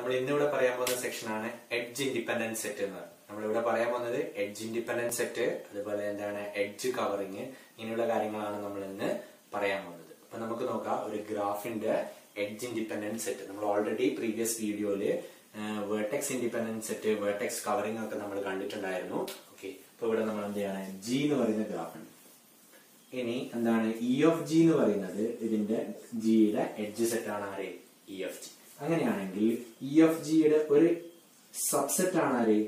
നമ്മൾ ഇന്നിവിടെ പറയാൻ പോകുന്ന സെക്ഷനാണ് എഡ്ജ് ഇൻഡിപെൻഡന്റ് സെറ്റ് എന്ന് പറയുന്നത് നമ്മളിവിടെ പറയാൻ പോകുന്നത് എഡ്ജ് ഇൻഡിപെൻഡന്റ് സെറ്റ് അതുപോലെ എന്താണ് എഡ്ജ് കവറിങ് ഇങ്ങനെയുള്ള കാര്യങ്ങളാണ് നമ്മൾ ഇന്ന് പറയാൻ പോകുന്നത് അപ്പൊ നമുക്ക് നോക്കാം ഒരു ഗ്രാഫിന്റെ എഡ്ജ് ഇൻഡിപെൻഡന്റ് സെറ്റ് നമ്മൾ ഓൾറെഡി പ്രീവിയസ് വീഡിയോയില് vertex independent set vertex covering ഒക്കെ നമ്മൾ കണ്ടിട്ടുണ്ടായിരുന്നു ഓക്കെ അപ്പൊ ഇവിടെ നമ്മൾ എന്ത് ചെയ്യാണ് ജി എന്ന് പറയുന്ന ഗ്രാഫ് ഉണ്ട് ഇനി എന്താണ് ഇ ഓഫ് ജി എന്ന് പറയുന്നത് ഇതിന്റെ ജിയുടെ എഡ്ജ് സെറ്റ് ആണ് ആര് ഇ എഫ് ജി അങ്ങനെയാണെങ്കിൽ ഇ എഫ് ജിയുടെ ഒരു സബ്സെറ്റ് ആണ് ആര്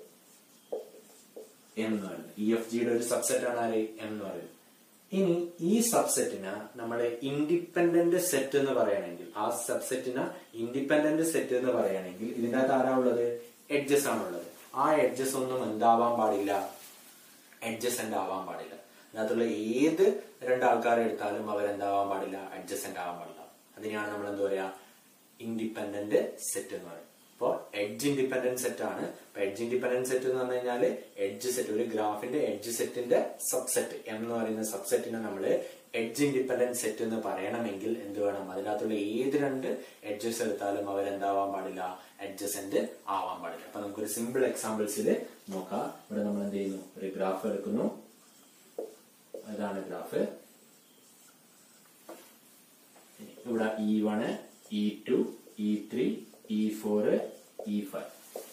എം എന്ന് പറയുന്നത് ഇ എഫ് ജിയുടെ ഒരു സബ്സെറ്റ് ആണ് ആര് എം എന്ന് പറയുന്നത് ഇനി ഈ സബ്സെറ്റിന് നമ്മുടെ ഇൻഡിപെൻഡന്റ് സെറ്റ് എന്ന് പറയുകയാണെങ്കിൽ ആ സബ്സെറ്റിന് ഇൻഡിപെൻഡന്റ് സെറ്റ് എന്ന് പറയുകയാണെങ്കിൽ ഇതിന്റെ അകത്ത് ആരാ ഉള്ളത് എഡ്ജസ് ആണുള്ളത് ആ എഡ്ജസ് ഒന്നും എന്താവാൻ പാടില്ല അഡ്ജസന്റ് ആവാൻ പാടില്ല അതിനകത്തുള്ള ഏത് രണ്ടാൾക്കാരെ എടുത്താലും അവരെന്താവാൻ പാടില്ല അഡ്ജസന്റ് ആവാൻ പാടില്ല അതിനെയാണ് നമ്മൾ എന്താ പറയാ ഇൻഡിപെൻഡന്റ് സെറ്റ് എന്ന് പറയുന്നത് അപ്പോൾ എഡ്ജ് ഇൻഡിപെൻഡന്റ് സെറ്റ് ആണ് അപ്പൊ എഡ്ജ് ഇൻഡിപെൻഡന്റ് സെറ്റ് എന്ന് പറഞ്ഞു കഴിഞ്ഞാൽ എഡ്ജ് സെറ്റ് ഒരു ഗ്രാഫിന്റെ എഡ്ജ് സെറ്റിന്റെ സബ്സെറ്റ് എം എന്ന് പറയുന്ന സബ്സെറ്റിനെ നമ്മൾ എഡ്ജ് ഇൻഡിപെൻഡന്റ് സെറ്റ് എന്ന് പറയണമെങ്കിൽ എന്ത് വേണം അതിനകത്തുള്ള ഏത് രണ്ട് എഡ്ജസ് എടുത്താലും അവരെന്താവാൻ പാടില്ല അഡ്ജസന്റ് ആവാൻ പാടില്ല അപ്പൊ നമുക്കൊരു സിമ്പിൾ എക്സാമ്പിൾസിൽ നോക്കാം ഇവിടെ നമ്മൾ എന്ത് ചെയ്യുന്നു ഒരു ഗ്രാഫ് എടുക്കുന്നു ഇതാണ് ഗ്രാഫ് ഇവിടെ E one E two E three E four E five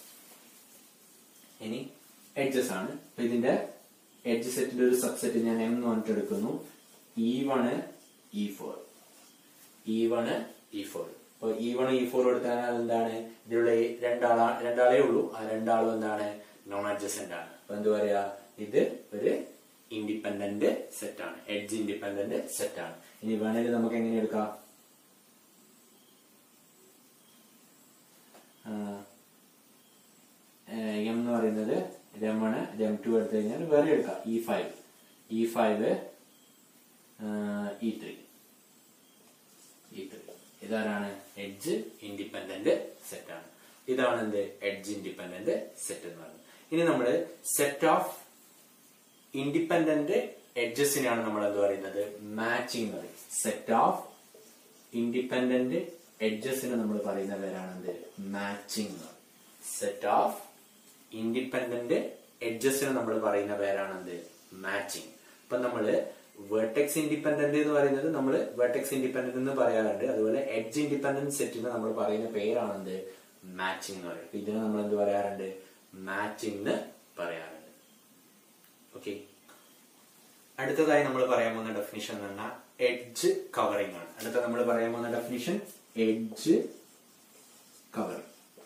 ഇനി എഡ്ജസ് ആണ് അപ്പൊ ഇതിന്റെ എഡ്ജ് സെറ്റിന്റെ ഒരു സബ്സെറ്റ് ഞാൻ എം എന്ന് പറഞ്ഞിട്ട് എടുക്കുന്നു E one E four E one E four അപ്പൊ ഇ വൺ ഇ ഫോർ എടുത്താൽ എന്താണ് ഇതിലുള്ള രണ്ടാളാ രണ്ടാളേ ഉള്ളൂ ആ രണ്ടാളും എന്താണ് നോൺ അഡ്ജസന്റ് ആണ് അപ്പൊ എന്താ പറയാ ഇത് ഒരു ഇൻഡിപെൻഡന്റ് സെറ്റ് ആണ് എഡ്ജ് ഇൻഡിപെൻഡന്റ് സെറ്റ് ആണ് ഇനി വേണമെങ്കിൽ നമുക്ക് എങ്ങനെ എടുക്കാം എം എന്ന് പറയുന്നത് എം ആണ് എം ടു എടുത്തു കഴിഞ്ഞാൽ വേറെ എടുക്കാം E five E five E three E three ഇതാരാണ് എഡ്ജ് ഇൻഡിപെൻഡന്റ് സെറ്റ് ആണ് ഇതാണ് എന്ത് എഡ്ജ് ഇൻഡിപെൻഡന്റ് സെറ്റ് എന്ന് പറയുന്നത് ഇനി നമ്മൾ സെറ്റ് ഓഫ് ഇൻഡിപെൻഡന്റ് എഡ്ജസിനാണ് നമ്മൾ എന്ത് പറയുന്നത് മാച്ചിങ് എന്ന് പറയും സെറ്റ് ഓഫ് ഇൻഡിപെൻഡന്റ് എഡ്ജസിന് നമ്മൾ പറയുന്ന പേരാണ് എന്ത് മാച്ചിങ് സെറ്റ് ഓഫ് ഇൻഡിപെൻഡന്റ് എഡ്ജസിന് നമ്മൾ പറയുന്ന പേരാണ് എന്ത് മാച്ചിങ് അപ്പൊ നമ്മള് വേർട്ടെക്സ് ഇൻഡിപെൻഡന്റ് എന്ന് പറയുന്നത് നമ്മൾ വേർട്ടെക്സ് ഇൻഡിപെൻഡന്റ് എന്ന് പറയാറുണ്ട് അതുപോലെ എഡ്ജ് ഇൻഡിപെൻഡന്റ് സെറ്റിന് നമ്മൾ പറയുന്ന പേരാണ് എന്ത് മാച്ചിങ് എന്ന് പറയുന്നത് ഇതിന് നമ്മൾ എന്ത് പറയാറുണ്ട് മാച്ചിങ് എന്ന് പറയാറുണ്ട് ഓക്കെ അടുത്തതായി നമ്മൾ പറയാൻ പോകുന്ന ഡെഫിനിഷൻ എന്ന് പറഞ്ഞാൽ എഡ്ജ് കവറിംഗ് ആണ് അടുത്ത നമ്മൾ പറയാൻ പോകുന്ന definition edge covering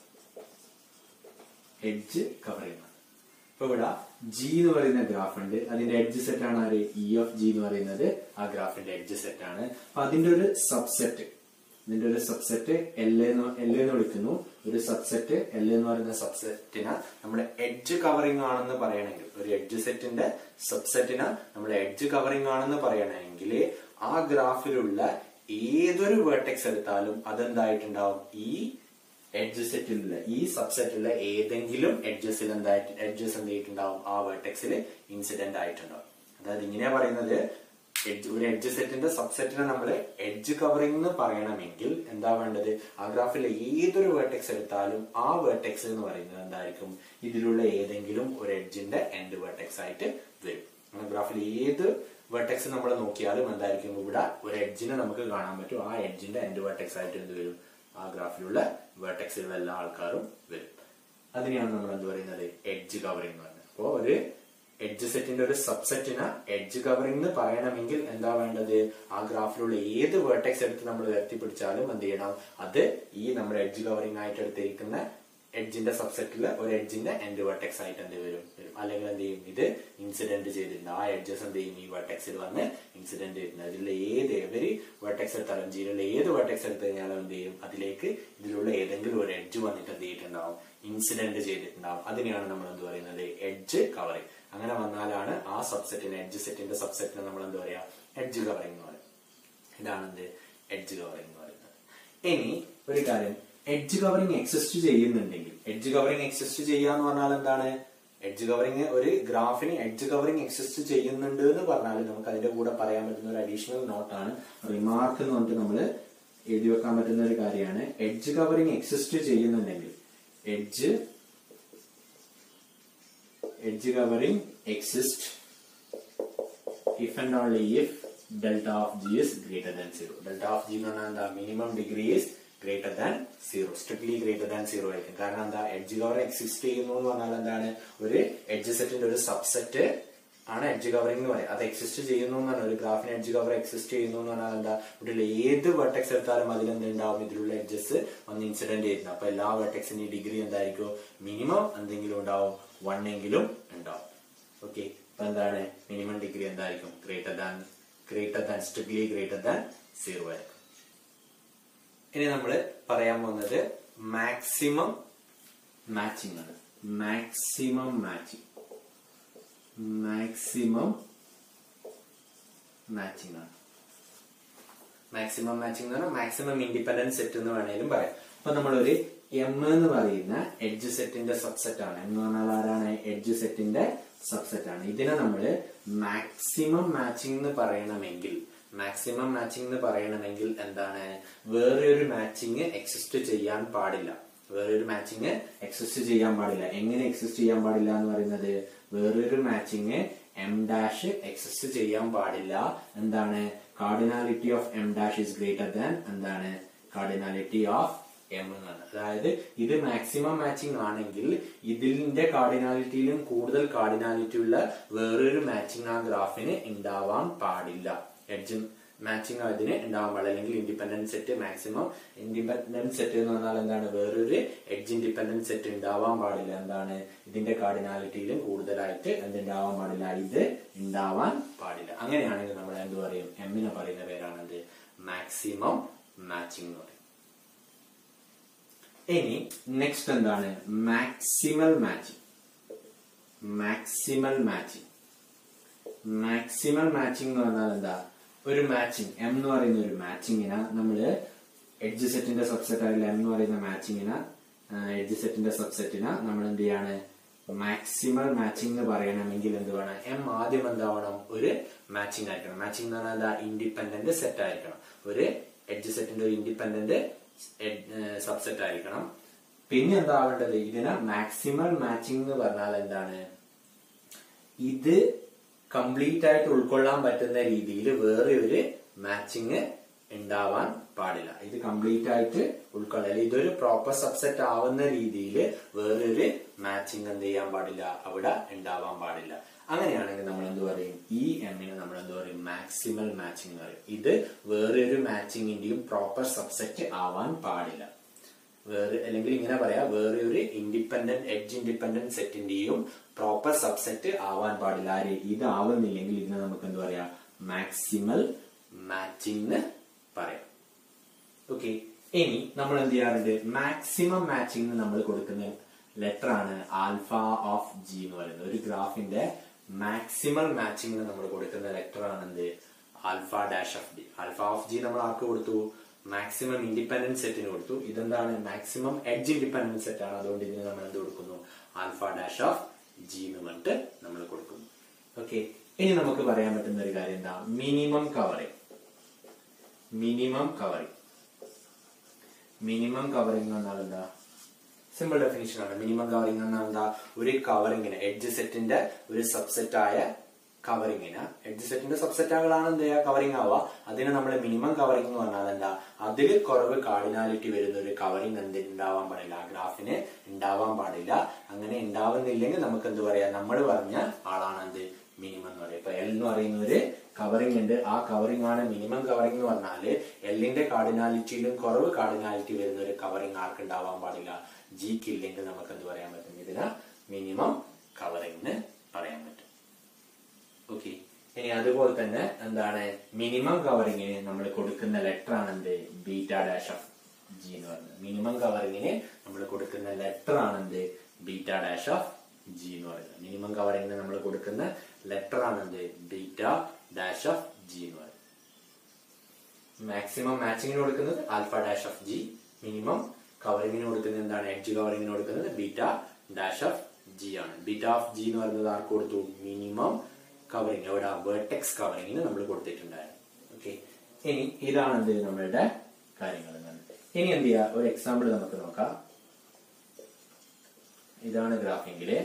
edge covering ആണ് ഇപ്പൊ ഇവിടെ ജി എന്ന് പറയുന്ന ഗ്രാഫ് ഉണ്ട് അതിന്റെ എഡ്ജ് സെറ്റ് ആണ് ആര് ഇ ഓഫ് ജി എന്ന് പറയുന്നത് ആ ഗ്രാഫിന്റെ എഡ്ജ് സെറ്റ് ആണ് അപ്പൊ അതിന്റെ ഒരു സബ്സെറ്റ് ഇതിന്റെ ഒരു സബ്സെറ്റ് എൽ എന്ന് എൽ എന്ന് വിളിക്കുന്നു ഒരു സബ്സെറ്റ് എൽ എന്ന് പറയുന്ന സബ്സെറ്റിന് നമ്മുടെ എഡ്ജ് കവറിംഗ് ആണെന്ന് പറയണമെങ്കിൽ ഒരു എഡ്ജ് സെറ്റിന്റെ സബ്സെറ്റിന് നമ്മുടെ എഡ്ജ് കവറിംഗ് ആണെന്ന് പറയണമെങ്കിൽ ആ ഗ്രാഫിലുള്ള ഏതൊരു വേർട്ടെക്സ് എടുത്താലും അതെന്തായിട്ടുണ്ടാവും ഈ എഡ്ജ് സെറ്റിലുള്ള ഈ സബ്സെറ്റിലുള്ള ഏതെങ്കിലും എഡ്ജസിൽ എന്തായിട്ട് എഡ്ജസ് എന്തായിട്ടുണ്ടാവും ആ വേർട്ടെക്സിൽ ഇൻസിഡന്റ് ആയിട്ടുണ്ടാവും അതായത് ഇങ്ങനെയാ പറയുന്നത് എഡ്ജ് ഒരു എഡ്ജ് സെറ്റിന്റെ സബ്സെറ്റിനെ നമ്മൾ എഡ്ജ് കവറിംഗ് എന്ന് പറയണമെങ്കിൽ എന്താ വേണ്ടത് ആ ഗ്രാഫിലെ ഏതൊരു വേർട്ടെക്സ് എടുത്താലും ആ വേർട്ടെക്സ് എന്ന് പറയുന്നത് എന്തായിരിക്കും ഇതിലുള്ള ഏതെങ്കിലും ഒരു എഡ്ജിന്റെ എൻഡ് വേർട്ടെക്സ് ആയിട്ട് വരും അങ്ങനെ ഗ്രാഫിൽ ഏത് വേർട്ടെക്സ് നമ്മൾ നോക്കിയാലും എന്തായിരിക്കും ഇവിടെ ഒരു എഡ്ജിനെ നമുക്ക് കാണാൻ പറ്റും ആ എഡ്ജിന്റെ എൻഡ് വേർട്ടെക്സ് ആയിട്ട് എന്ത് വരും ആ ഗ്രാഫിലുള്ള വേർട്ടെക്സിലുള്ള എല്ലാ ആൾക്കാരും വരും അതിനെയാണ് നമ്മൾ എന്ത് പറയുന്നത് എഡ്ജ് കവറിംഗ് എന്ന് പറയുന്നത് അപ്പോൾ ഒരു എഡ്ജ് സെറ്റിന്റെ ഒരു സബ്സെറ്റിന് എഡ്ജ് കവറിംഗ് എന്ന് പറയണമെങ്കിൽ എന്താ വേണ്ടത് ആ ഗ്രാഫിലുള്ള ഏത് വേർട്ടെക്സ് എടുത്ത് നമ്മൾ ഉയർത്തി പിടിച്ചാലും എന്ത് ചെയ്യണം അത് ഈ നമ്മുടെ എഡ്ജ് കവറിംഗ് ആയിട്ട് എടുത്തിരിക്കുന്ന എഡ്ജിന്റെ സബ്സെറ്റിൽ ഒരു എഡ്ജിന്റെ എൻഡ് വേർട്ടെക്സ് ആയിട്ട് എന്ത് വരും വരും അല്ലെങ്കിൽ എന്ത് ചെയ്യും ഇത് ഇൻസിഡന്റ് ചെയ്തിട്ടുണ്ട് ആ എഡ്ജസ് എന്ത് ചെയ്യും ഈ വേർട്ടെക്സിൽ വന്ന് ഇൻസിഡന്റ് ചെയ്തിട്ടുണ്ട് അതിലുള്ള ഏത് എവരി വേർട്ടെക്സ് എടുത്താലും ജിയിലുള്ള ഏത് വേർട്ടെക്സ് എടുത്തു കഴിഞ്ഞാലും എന്ത് ചെയ്യും അതിലേക്ക് ഇതിലുള്ള ഏതെങ്കിലും ഒരു എഡ്ജ് വന്നിട്ട് എന്ത് ചെയ്തിട്ടുണ്ടാവും ഇൻസിഡന്റ് ചെയ്തിട്ടുണ്ടാവും അതിനെയാണ് നമ്മൾ എന്ത് പറയുന്നത് എഡ്ജ് കവറിംഗ് അങ്ങനെ വന്നാലാണ് ആ സബ്സെറ്റിന് എഡ്ജ് സെറ്റിന്റെ സബ്സെറ്റിന് നമ്മൾ എന്താ പറയാ എഡ്ജ് കവറിംഗ് എന്ന് പറയും ഇതാണ് എന്ത് എഡ്ജ് കവറിംഗ് എന്ന് പറയുന്നത് ഇനി ഒരു കാര്യം എഡ്ജ് കവറിംഗ് എക്സിസ്റ്റ് ചെയ്യുന്നുണ്ടെങ്കിൽ എഡ്ജ് കവറിംഗ് എക്സിസ്റ്റ് ചെയ്യാന്ന് പറഞ്ഞാൽ എന്താണ് എഡ്ജ് കവറിംഗ് ഒരു ഗ്രാഫിന് എഡ്ജ് കവറിംഗ് എക്സിസ്റ്റ് ചെയ്യുന്നുണ്ട് എന്ന് പറഞ്ഞാൽ നമുക്ക് അതിന്റെ കൂടെ പറയാൻ പറ്റുന്ന ഒരു അഡീഷണൽ നോട്ടാണ് റിമാർക്ക് എന്ന് പറഞ്ഞിട്ട് നമ്മൾ എഴുതി വെക്കാൻ പറ്റുന്ന ഒരു കാര്യമാണ് എഡ്ജ് കവറിംഗ് എക്സിസ്റ്റ് ചെയ്യുന്നുണ്ടെങ്കിൽ edge edge covering exist if and only if delta of g is greater than 0. Delta of g എന്ന് പറഞ്ഞാൽ എന്താ minimum degree is greater than 0. Strictly greater than 0 ആയിരിക്കും കാരണം എന്താ എഡ്ജ് കവർ എക്സിസ്റ്റ് ചെയ്യുന്നു എന്ന് പറഞ്ഞാൽ എന്താണ് ഒരു എഡ്ജ് സെറ്റിന്റെ ഒരു സബ്സെറ്റ് ആണ് എഡ്ജ് കവറിംഗ് എന്ന് പറയുന്നത് അത് എക്സിസ്റ്റ് ചെയ്യുന്നു എന്ന് പറഞ്ഞാൽ ഒരു ഗ്രാഫിന് എഡ്ജ് കവർ എക്സിസ്റ്റ് ചെയ്യുന്നു എന്ന് പറഞ്ഞാൽ എന്താ ഇതിൽ ഏത് വെർട്ടെക്സ് എടുത്താലും അതിൽ എന്തുണ്ടാവും ഇതിലുള്ള എഡ്ജസ് വന്ന് ഇൻസിഡന്റ് ചെയ്യുന്നത് അപ്പൊ എല്ലാ വെർട്ടെക്സിന്റെ ഡിഗ്രി എന്തായിരിക്കും മിനിമം എന്തെങ്കിലും ഉണ്ടാവും വൺ എങ്കിലും ഉണ്ടാവും ഓക്കെ അപ്പൊ എന്താണ് മിനിമം ഡിഗ്രി എന്തായിരിക്കും greater than greater than strictly greater than zero ആയിരിക്കും ഇനി നമ്മൾ പറയാൻ പോകുന്നത് മാക്സിമം മാച്ചിങ് ആണ് മാക്സിമം മാച്ചിങ് മാക്സിമം മാച്ചിങ് ആണ് മാക്സിമം മാച്ചിങ് എന്ന് പറഞ്ഞാൽ മാക്സിമം ഇൻഡിപെൻഡൻസ് സെറ്റ് എന്ന് വേണേലും പറയാം അപ്പൊ നമ്മളൊരു എം എന്ന് പറയുന്ന എഡ്ജ് സെറ്റിന്റെ സബ്സെറ്റ് ആണ് എന്ന് പറഞ്ഞാൽ ആരാണ് എഡ്ജ് സെറ്റിന്റെ സബ്സെറ്റ് ആണ് ഇതിനെ നമ്മൾ മാക്സിമം മാച്ചിങ് എന്ന് പറയണമെങ്കിൽ മാക്സിമം മാച്ചിങ് എന്ന് പറയണമെങ്കിൽ എന്താണ് വേറെ ഒരു മാച്ചിങ് എക്സിസ്റ്റ് ചെയ്യാൻ പാടില്ല വേറൊരു മാച്ചിങ് എക്സിസ്റ്റ് ചെയ്യാൻ പാടില്ല എങ്ങനെ എക്സിസ്റ്റ് ചെയ്യാൻ പാടില്ല എന്ന് പറയുന്നത് വേറൊരു മാച്ചിങ് എം ഡാഷ് എക്സിസ്റ്റ് ചെയ്യാൻ പാടില്ല എന്താണ് cardinality of M dash is greater than എന്താണ് കാർഡിനാലിറ്റി ഓഫ് എം എന്നാണ് അതായത് ഇത് മാക്സിമം മാച്ചിങ് ആണെങ്കിൽ ഇതിന്റെ കാർഡിനാലിറ്റിയിലും കൂടുതൽ കാർഡിനാലിറ്റി ഉള്ള വേറൊരു മാച്ചിങ് ആ ഗ്രാഫിന് ഉണ്ടാവാൻ പാടില്ല എഡ്ജ് മാച്ചിങ് അതിന് ഉണ്ടാവാൻ പാടില്ല അല്ലെങ്കിൽ independent set maximum independent set എന്ന് പറഞ്ഞാൽ എന്താണ് വേറൊരു എഡ്ജ് ഇൻഡിപെൻഡന്റ് സെറ്റ് ഉണ്ടാവാൻ പാടില്ല എന്താണ് ഇതിന്റെ കാർഡിനാലിറ്റിയിലും കൂടുതലായിട്ട് എന്തുണ്ടാവാൻ പാടില്ല ഇത് ഉണ്ടാവാൻ പാടില്ല അങ്ങനെയാണെങ്കിൽ നമ്മൾ എന്ത് പറയും എമ്മിനെ പറയുന്ന പേരാണത് മാക്സിമം മാച്ചിങ് എന്ന് പറയും ഇനി നെക്സ്റ്റ് എന്താണ് maximal matching maximal matching maximal matching എന്ന് പറഞ്ഞാൽ എന്താ ഒരു മാച്ചിങ് എം എന്ന് പറയുന്ന ഒരു മാച്ചിങ്ങിന നമ്മള് എഡ്ജ് സെറ്റിന്റെ സബ്സെറ്റ് ആയില്ല എം എന്ന് പറയുന്ന മാച്ചിങ്ങിന എഡ്ജ് സെറ്റിന്റെ സബ്സെറ്റിന നമ്മൾ എന്ത് ചെയ്യാണ് മാക്സിമൽ മാച്ചിങ് എന്ന് പറയണമെങ്കിൽ എന്ത് വേണം എം ആദ്യം എന്താവണം ഒരു മാച്ചിങ് ആയിരിക്കണം മാച്ചിങ് എന്ന് പറഞ്ഞാൽ എന്താ ഇൻഡിപെൻഡന്റ് സെറ്റ് ആയിരിക്കണം ഒരു എഡ്ജ് സെറ്റിന്റെ ഒരു ഇൻഡിപെൻഡന്റ് സബ്സെറ്റ് ആയിരിക്കണം പിന്നെ എന്താ ആവേണ്ടത് ഇതിന് മാക്സിമൽ മാച്ചിങ് എന്ന് പറഞ്ഞാൽ എന്താണ് ഇത് കംപ്ലീറ്റ് ആയിട്ട് ഉൾക്കൊള്ളാൻ പറ്റുന്ന രീതിയിൽ വേറെ ഒരു മാച്ചിങ് ഉണ്ടാവാൻ പാടില്ല ഇത് കംപ്ലീറ്റ് ആയിട്ട് ഉൾക്കൊള്ളാൻ ഇതൊരു പ്രോപ്പർ സബ്സെറ്റ് ആവുന്ന രീതിയിൽ വേറൊരു മാച്ചിങ് എന്ത് ചെയ്യാൻ പാടില്ല അവിടെ ഉണ്ടാവാൻ പാടില്ല അങ്ങനെയാണെങ്കിൽ നമ്മൾ എന്ത് പറയും ഈ എമ്മിനെ നമ്മൾ എന്ത് പറയും മാക്സിമൽ മാച്ചിങ് എന്ന് പറയും ഇത് വേറൊരു മാച്ചിങ്ങിന്റെയും പ്രോപ്പർ സബ്സെറ്റ് ആവാൻ പാടില്ല വേറെ അല്ലെങ്കിൽ ഇങ്ങനെ പറയാ വേറെ ഒരു ഇൻഡിപെൻഡന്റ് എഡ്ജ് ഇൻഡിപെൻഡന്റ് സെറ്റിന്റെയും പ്രോപ്പർ സബ്സെറ്റ് ആവാൻ പാടില്ല ആര് ഇത് ആവുന്നില്ലെങ്കിൽ ഇതിനെ നമുക്ക് എന്ത് പറയാ മാക്സിമൽ മാച്ചിങ് പറയാം ഓക്കെ ഇനി നമ്മൾ എന്ത് ചെയ്യാറുണ്ട് മാക്സിമം മാച്ചിങ് നമ്മൾ കൊടുക്കുന്ന ലെറ്റർ ആണ് ആൽഫ ഓഫ് ജി എന്ന് പറയുന്നത് ഒരു ഗ്രാഫിന്റെ മാക്സിമൽ മാച്ചിങ്ങിന് നമ്മൾ കൊടുക്കുന്ന ലെറ്റർ ആണ് എന്ത് alpha dash of D alpha of G നമ്മൾ ആർക്ക് കൊടുത്തു മാക്സിമം ഇൻഡിപെൻഡന്റ് സെറ്റിന് കൊടുത്തു ഇതെന്താണ് മാക്സിമം എഡ്ജ് ഇൻഡിപെൻഡന്റ് സെറ്റ് ആണ് അതുകൊണ്ട് ഇതിന് നമ്മൾ എന്ത് കൊടുക്കുന്നു ആൽഫ ഡാഷ് ഓഫ് ജി എന്ന് പറഞ്ഞിട്ട് നമ്മൾ കൊടുക്കുന്നു ഓക്കെ ഇനി നമുക്ക് പറയാൻ പറ്റുന്ന ഒരു കാര്യം എന്താ minimum covering minimum covering minimum covering എന്നാൽ എന്താ സിമ്പിൾ ഡെഫിനിഷൻ ആണ് മിനിമം കവറിംഗ് എന്നാൽ എന്താ ഒരു കവറിങ്ങിന് എഡ്ജ് സെറ്റിന്റെ ഒരു സബ്സെറ്റ് ആയ കവറിങ്ങിന് എഡ്ജ് സെറ്റിന്റെ സബ്സെറ്റുകളാണ് എന്ത് ചെയ്യുക കവറിംഗ് ആവുക അതിന് നമ്മൾ മിനിമം കവറിംഗ് എന്ന് പറഞ്ഞാൽ എന്താ അതിൽ കുറവ് കാർഡിനാലിറ്റി വരുന്ന ഒരു കവറിംഗ് എന്ത് ഉണ്ടാവാൻ പാടില്ല ആ ഗ്രാഫിന് ഉണ്ടാവാൻ പാടില്ല അങ്ങനെ ഉണ്ടാവുന്നില്ലെങ്കിൽ നമുക്ക് എന്ത് പറയാം നമ്മൾ പറഞ്ഞ ആളാണ് എന്ത് മിനിമം എന്ന് പറയുക ഇപ്പൊ എൽ എന്ന് പറയുന്ന ഒരു കവറിംഗ് ഉണ്ട് ആ കവറിംഗ് ആണ് മിനിമം കവറിംഗ് എന്ന് പറഞ്ഞാല് എല്ലിന്റെ കാർഡിനാലിറ്റിയിലും കുറവ് കാർഡിനാലിറ്റി വരുന്ന ഒരു കവറിംഗ് ആർക്ക് ഉണ്ടാവാൻ പാടില്ല ജിക്ക് ഇല്ലെങ്കിൽ നമുക്ക് എന്ത് പറയാൻ പറ്റും ഇതിന് മിനിമം കവറിംഗ് പറയാൻ പറ്റും ഓക്കെ ഇനി അതുപോലെ തന്നെ എന്താണ് മിനിമം കവറിങ്ങിന് നമ്മൾ കൊടുക്കുന്ന ലെറ്റർ ആണ് എന്ത് ബീറ്റ ഡാഷ് ഓഫ് ജി എന്ന് പറയുന്നത് മിനിമം കവറിങ്ങിന് നമ്മൾ കൊടുക്കുന്ന ലെറ്റർ ആണ് എന്ത് ബീറ്റ ഡാഷ് ഓഫ് ജി എന്ന് പറയുന്നത് മിനിമം കവറിങ്ങിന് നമ്മൾ കൊടുക്കുന്ന ലെറ്റർ ആണ് എന്ത് ബീറ്റ ഡാഷ് ഓഫ് ജി എന്ന് പറയുന്നത് മാക്സിമം മാച്ചിങ്ങിന് കൊടുക്കുന്നത് alpha dash of G minimum കവറിങ്ങിന് കൊടുക്കുന്നത് എന്താണ് എഡ്ജ് കവറിങ്ങിന് കൊടുക്കുന്നത് ബീറ്റ ഡാഷ് ഓഫ് ജി ആണ് ബീറ്റ ഓഫ് ജി എന്ന് പറയുന്നത് ആർക്ക് കൊടുത്തു മിനിമം കവറിങ് അവിടെ വേർട്ടെക്സ് കവറിങ്ങിന് നമ്മൾ കൊടുത്തിട്ടുണ്ടായിരുന്നു ഓക്കെ ഇനി ഇതാണ് എന്ത് നമ്മളുടെ കാര്യങ്ങൾ എന്നാണ് ഇനി എന്ത് ചെയ്യുക ഒരു എക്സാമ്പിൾ നമുക്ക് നോക്കാം ഇതാണ് ഗ്രാഫെങ്കില്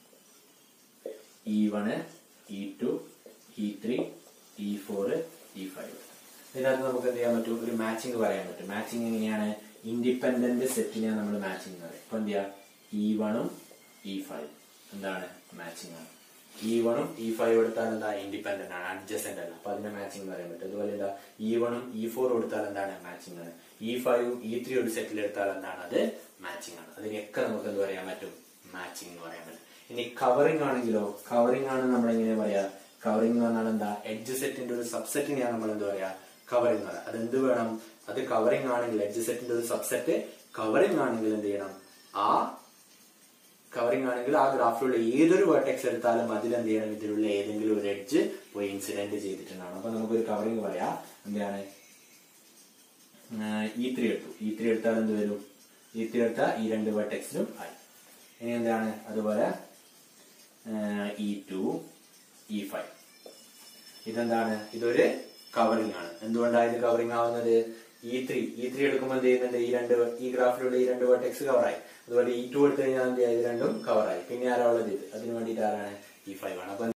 E one E two E three E four E five ഇതിനകത്ത് നമുക്ക് എന്ത് ചെയ്യാൻ പറ്റും ഒരു മാച്ചിങ് പറയാൻ പറ്റും മാച്ചിങ് എങ്ങനെയാണ് ഇൻഡിപെൻഡന്റ് സെറ്റിനെയാണ് നമ്മൾ മാച്ചിങ് എന്ന് പറയും ഇപ്പൊ എന്ത് ചെയ്യാം ഇ വണും ഇ ഫൈവ് എന്താണ് മാച്ചിങ് ആണ് ഇ വണും ഇ ഫൈവ് എടുത്താൽ എന്താ ഇൻഡിപെൻഡന്റ് ആണ് അഡ്ജസ്റ്റന്റ് അല്ല അപ്പൊ അതിന്റെ മാച്ചിങ് പറയാൻ പറ്റും അതുപോലെ എന്താ ഇ വണും ഇ ഫോർ എടുത്താൽ എന്താണ് മാച്ചിങ് ആണ് ഇ ഫൈവും ഇ ത്രീ ഒരു സെറ്റിൽ എടുത്താൽ എന്താണ് അത് മാച്ചിങ് ആണ് അതിനെയൊക്കെ നമുക്ക് എന്ത് പറയാൻ പറ്റും മാച്ചിങ് എന്ന് പറയാൻ പറ്റും ഇനി കവറിംഗ് ആണെങ്കിലോ കവറിംഗ് ആണ് നമ്മൾ എങ്ങനെ പറയാ കവറിംഗ് എന്ന് പറഞ്ഞാൽ എന്താ എഡ്ജ് സെറ്റിന്റെ ഒരു സബ്സെറ്റിനെയാണ് നമ്മൾ എന്താ പറയാ കവറിംഗ് പറയാം അതെന്ത് വേണം അത് കവറിംഗ് ആണെങ്കിൽ എഡ്ജ് സെറ്റിന്റെ ഒരു സബ്സെറ്റ് കവറിംഗ് ആണെങ്കിൽ എന്ത് ചെയ്യണം ആ കവറിംഗ് ആണെങ്കിൽ ആ ഗ്രാഫിലുള്ള ഏതൊരു വേർട്ടെക്സ് എടുത്താലും അതിൽ എന്ത് ചെയ്യണം ഇതിലുള്ള ഏതെങ്കിലും ഒരു എഡ്ജ് പോയി ഇൻസിഡന്റ് ചെയ്തിട്ടുണ്ടാണ് അപ്പൊ നമുക്കൊരു കവറിംഗ് പറയാം എന്താണ് ഇ ത്രീ എടുത്തു ഇ ത്രീ എടുത്താൽ എന്ത് വരും ഇ ത്രീ എടുത്താൽ ഈ രണ്ട് വേർട്ടെക്സിലും ആയി ഇനി എന്താണ് അതുപോലെ ഇ ടു ഇ ഫൈവ് ഇതെന്താണ് ഇതൊരു കവറിംഗ് ആണ് എന്തുകൊണ്ടാണ് ഇത് കവറിംഗ് ആവുന്നത് ഇ ത്രീ ഇ ത്രീ എടുക്കുമ്പോൾ എന്ത് ചെയ്യുന്നുണ്ട് ഈ രണ്ട് ഈ ഗ്രാഫിലുള്ള ഈ രണ്ട് വേർട്ടെക്സ് കവറായി അതുപോലെ ഇ ടു എടുത്തു കഴിഞ്ഞാൽ എന്ത് ചെയ്യാം ഇത് രണ്ടും കവറായി പിന്നെ ആരാ ഉള്ളത് ഇത് അതിന് വേണ്ടിയിട്ട് ആരാണ് ഇ ഫൈവ് ആണ് അപ്പൊ